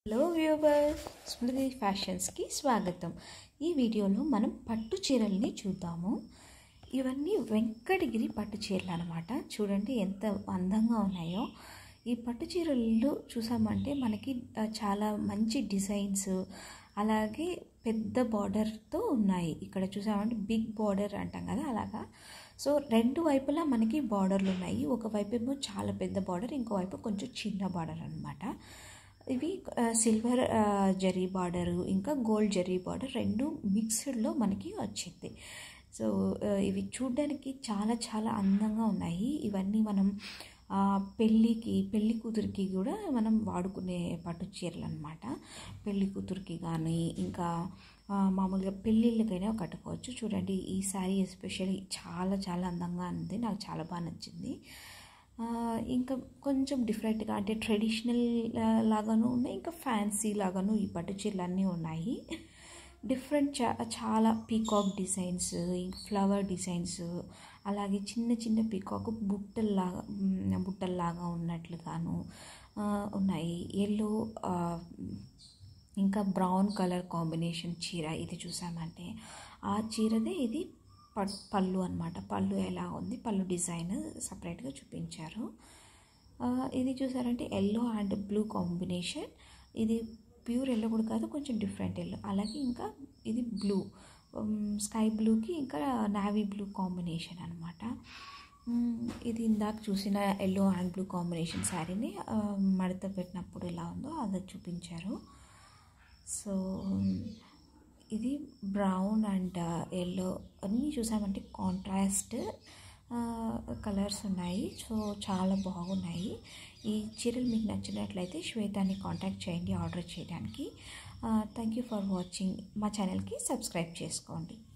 hello viewers స్మృతి ఫ్యాషన్స్కి స్వాగతం ఈ వీడియోలో మనం పట్టు చీరల్ని చూద్దాము ఇవన్నీ వెంకటగిరి పట్టు చీరలు అనమాట చూడండి ఎంత అందంగా ఉన్నాయో ఈ పట్టు చీరలు చూసామంటే మనకి ఆ, చాలా మంచి డిజైన్స్ అలాగే పెద్ద బార్డర్తో ఉన్నాయి ఇక్కడ చూసామంటే బిగ్ బార్డర్ అంటాం కదా అలాగా సో రెండు వైపులా మనకి బార్డర్లు ఉన్నాయి ఒకవైపు ఏమో చాలా పెద్ద బార్డర్ ఇంకోవైపు కొంచెం చిన్న బార్డర్ అనమాట ఇవి ఆ, సిల్వర్ ఆ, జరీ బార్డరు ఇంకా గోల్డ్ జరీ బార్డర్ రెండు మిక్స్డ్లో మనకి వచ్చింది సో ఆ, ఇవి చూడ్డానికి చాలా చాలా అందంగా ఉన్నాయి ఇవన్నీ మనం ఆ, పెళ్ళికి పెళ్లి కూతురికి కూడా మనం వాడుకునే పట్టు చీరలు అనమాట పెళ్లి కూతురికి కానీ ఇంకా ఆ, మామూలుగా పెళ్ళిళ్ళకైనా కట్టుకోవచ్చు చూడండి ఈ శారీ ఎస్పెషల్లీ చాలా చాలా అందంగా ఉంది నాకు చాలా బాగా నచ్చింది ఆ, ఇంకా కొంచెం డిఫరెంట్గా అంటే ట్రెడిషనల్ లాగాను ఉన్నాయి ఇంకా ఫ్యాన్సీ లాగాను ఈ పట్టు చీరలు అన్నీ ఉన్నాయి డిఫరెంట్ చా చాలా పీకాక్ డిజైన్స్ ఇంకా ఫ్లవర్ డిజైన్స్ అలాగే చిన్న చిన్న పీకాక్ బుట్టల్లాగా మ్, బుట్టల్లాగా ఉన్నట్లుగాను ఆ, ఉన్నాయి ఎల్లో ఇంకా బ్రౌన్ కలర్ కాంబినేషన్ చీర ఇది చూసామంటే ఆ చీరదే ఇది ప- పళ్ళు అనమాట పళ్ళు ఎలా ఉంది పళ్ళు డిజైన్ సపరేట్గా చూపించారు ఆ, ఇది చూసారంటే ఎల్లో అండ్ బ్లూ కాంబినేషన్ ఇది ప్యూర్ ఎల్లో కూడా కాదు కొంచెం డిఫరెంట్ ఎల్లో అలాగే ఇంకా ఇది బ్లూ స్కై బ్లూకి ఇంకా నావీ బ్లూ కాంబినేషన్ అనమాట ఇది ఇందాక చూసిన ఎల్లో అండ్ బ్లూ కాంబినేషన్ శారీని ఆ, మడత పెట్టినప్పుడు ఎలా ఉందో అది చూపించారు సో ఇది బ్రౌన్ అండ్ ఎల్లో అన్నీ చూసామంటే కాంట్రాస్ట్ కలర్స్ ఉన్నాయి సో చాలా బాగున్నాయి ఈ చీరలు మీకు నచ్చినట్లయితే శ్వేతాని కాంటాక్ట్ చేయండి ఆర్డర్ చేయడానికి థ్యాంక్ యూ ఫర్ వాచింగ్ మా ఛానల్కి సబ్స్క్రైబ్ చేసుకోండి